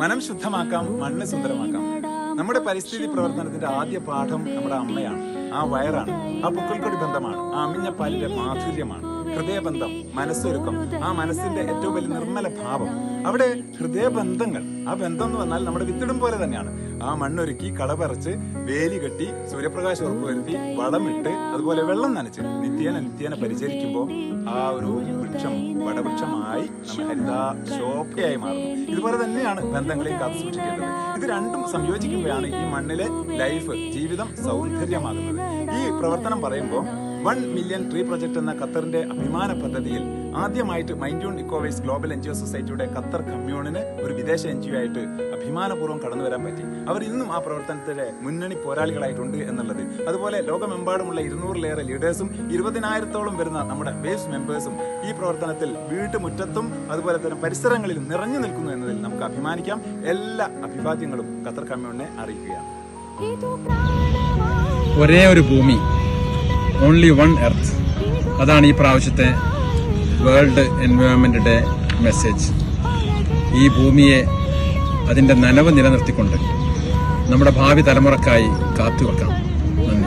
മനം ശുദ്ധമാക്കാം മണ്ണ് സുന്ദരമാക്കാം നമ്മുടെ പരിസ്ഥിതി പ്രവർത്തനത്തിന്റെ ആദ്യ പാഠം നമ്മുടെ അമ്മയാണ് ആ വയറാണ് ആ പുക്കൽക്കൊടി ബന്ധമാണ് ആ അമ്മിഞ്ഞ പാലിന്റെ മാധുര്യമാണ് ഹൃദയബന്ധം മനസ്സൊരുക്കം ആ മനസ്സിന്റെ ഏറ്റവും വലിയ നിർമ്മല ഭാവം അവിടെ ഹൃദയബന്ധങ്ങൾ ആ ബന്ധം എന്ന് പറഞ്ഞാൽ നമ്മുടെ വിത്തിടും പോലെ തന്നെയാണ് ആ മണ്ണൊരുക്കി കളപറിച്ച് വേലി കെട്ടി സൂര്യപ്രകാശം ഉറപ്പുവരുത്തി വളമിട്ട് അതുപോലെ വെള്ളം നനച്ച് നിത്യേന നിത്യേന പരിചരിക്കുമ്പോൾ ആ ഒരു വൃക്ഷം വടവൃക്ഷമായി നമ്മൾ ഹരിത ശോഭയായി മാറുന്നു ഇതുപോലെ തന്നെയാണ് ബന്ധങ്ങളെയും കാത്തു സൂക്ഷിക്കേണ്ടത് ഇത് രണ്ടും സംയോജിക്കുമ്പോഴാണ് ഈ മണ്ണിലെ ലൈഫ് ജീവിതം സൗന്ദര്യമാകുന്നത് ഈ പ്രവർത്തനം പറയുമ്പോൾ വൺ മില്യൺ ട്രീ പ്രൊജക്ട് എന്ന ഖത്തറിന്റെ അഭിമാന പദ്ധതിയിൽ ആദ്യമായിട്ട് മൈൻഡ്യൂൺ ഇക്കോവേസ് ഗ്ലോബൽ എൻ ജി ഒ സൊസൈറ്റിയുടെ ഖത്തർ കമ്മ്യൂണിന് ഒരു വിദേശ എൻ ജി ഒ ആയിട്ട് അഭിമാനപൂർവ്വം കടന്നു വരാൻ പറ്റി അവർ ഇന്നും ആ പ്രവർത്തനത്തിലെ മുന്നണി പോരാളികളായിട്ടുണ്ട് എന്നുള്ളത് അതുപോലെ ലോകമെമ്പാടുമുള്ള ഇരുന്നൂറിലേറെ ലീഡേഴ്സും ഇരുപതിനായിരത്തോളം വരുന്ന നമ്മുടെ ബേസ് മെമ്പേഴ്സും ഈ പ്രവർത്തനത്തിൽ വീട്ടുമുറ്റത്തും അതുപോലെ തന്നെ പരിസരങ്ങളിലും നിറഞ്ഞു നിൽക്കുന്നു എന്നതിൽ നമുക്ക് അഭിമാനിക്കാം എല്ലാ അഭിവാദ്യങ്ങളും ഖത്തർ കമ്മ്യൂണിനെ അറിയിക്കുകയാണ് ഒരേ ഒരു ഭൂമി ഓൺലി വൺ എർത്ത് അതാണ് ഈ പ്രാവശ്യത്തെ വേൾഡ് എൻവയോൺമെന്റ് ഡേ മെസ്സേജ് ഈ ഭൂമിയെ അതിന്റെ നനവ് നിലനിർത്തിക്കൊണ്ട് നമ്മുടെ ഭാവി തലമുറക്കായി കാത്തുവെക്കാം നന്ദി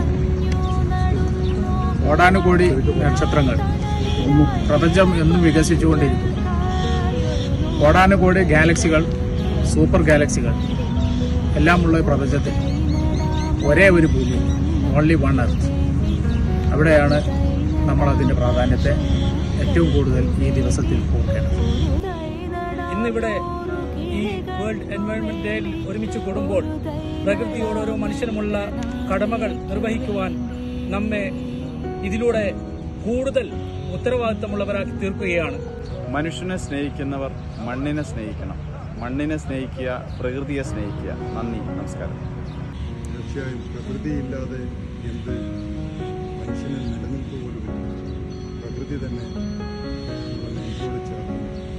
കോടാനുകോടി നക്ഷത്രങ്ങൾ പ്രപഞ്ചം എന്നും വികസിച്ചുകൊണ്ടിരിക്കുന്നു കോടാനുകോടി ഗാലക്സികൾ സൂപ്പർ ഗാലക്സികൾ എല്ലാമുള്ള ഈ പ്രപഞ്ചത്തിൽ ഒരേ ഒരു ഭൂമി ഓൺലി വൺ എർത്ത് അവിടെയാണ് നമ്മൾ അതിൻ്റെ പ്രാധാന്യത്തെ ഏറ്റവും കൂടുതൽ ഈ ദിവസത്തിൽ ഓർക്കേണ്ടത് ഇന്നിവിടെ ഈ വേൾഡ് എൻവയോൺമെന്റ് ഡേയിൽ ഒരുമിച്ച് കൂടുമ്പോൾ പ്രകൃതിയോട് ഓരോ മനുഷ്യനുമുള്ള കടമകൾ നിർവഹിക്കുവാൻ നമ്മെ ഇതിലൂടെ കൂടുതൽ ഉത്തരവാദിത്തമുള്ളവരാക്കി തീർക്കുകയാണ് മനുഷ്യനെ സ്നേഹിക്കുന്നവർ മണ്ണിനെ സ്നേഹിക്കണം മണ്ണിനെ സ്നേഹിക്കുക പ്രകൃതിയെ സ്നേഹിക്കുക നന്ദി നമസ്കാരം തീർച്ചയായും പ്രകൃതിയില്ലാതെ എന്ത് മനുഷ്യന് നിലനിൽപ്പ് പോലുമില്ല പ്രകൃതി തന്നെ നമ്മുടെ നെഞ്ചോട് ചേർന്ന്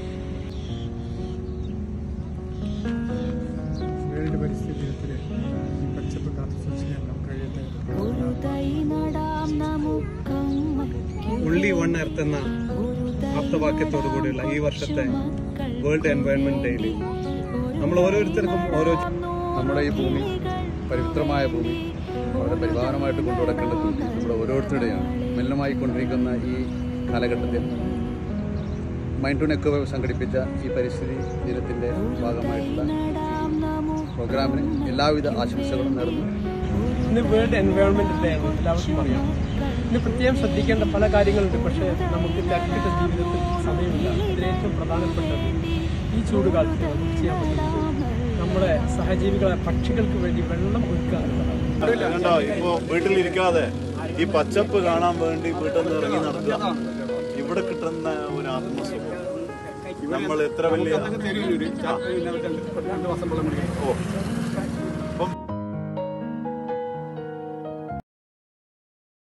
വേൾഡ് പരിസ്ഥിതി ദിനത്തിലെ ഈ പച്ചപ്പ് കാത്തു സൂക്ഷിക്കാൻ നമുക്ക് കഴിയട്ടെ ഒരു തൈ നടാം നമുക്കമ്മയ്ക്ക് ഉള്ളി വൺ എർത്ത് എന്ന ആപ്തവാക്യത്തോടു കൂടിയുള്ള ഈ വർഷത്തെ വേൾഡ് എൻവയോൺമെന്റ് ഡേയിൽ നമ്മൾ ഓരോരുത്തർക്കും ഓരോ നമ്മുടെ ഈ ഭൂമി പവിത്രമായ ഭൂമി വളരെ പരിപാലനമായിട്ട് കൊണ്ടുനടക്കേണ്ടത് നമ്മുടെ ഓരോരുത്തരുടെയാണ് മെല്ലമായി കൊണ്ടിരിക്കുന്ന ഈ കാലഘട്ടത്തിൽ മൈൻഡ് ടു നെക്കോ സംഘടിപ്പിച്ച ഈ പരിസ്ഥിതി ദിനത്തിൻ്റെ ഭാഗമായിട്ടുള്ള പ്രോഗ്രാമിന് എല്ലാവിധ ആശംസകളും നേർന്നു ഇന്ന് വേൾഡ് എൻവയോൺമെന്റ് ഡേ ആണ് എല്ലാവർക്കും അറിയാം ഇന്ന് പ്രത്യേകം ശ്രദ്ധിക്കേണ്ട പല കാര്യങ്ങളുണ്ട് പക്ഷേ നമുക്ക് തിരക്കിട്ട ജീവിതത്തിൽ സമയമില്ല അതിൽ ഏറ്റവും പ്രധാനപ്പെട്ടത് ഈ ചൂടുകാലത്ത് നമുക്ക് ചെയ്യാൻ പറ്റുന്നത് നമ്മുടെ സഹജീവികളായ പക്ഷികൾക്ക് വേണ്ടി വെള്ളം ഒരുക്കുക എന്നുള്ളതാണ് കണ്ടോ ഇപ്പോ വീട്ടിലിരിക്കാതെ ഈ പച്ചപ്പ് കാണാൻ വേണ്ടി വീട്ടിൽ നിന്ന് ഇറങ്ങി നടക്കുക ഇവിടെ കിട്ടുന്ന ഒരു ആത്മസുഖം നമ്മൾ എത്ര വലിയ ആ. ഓ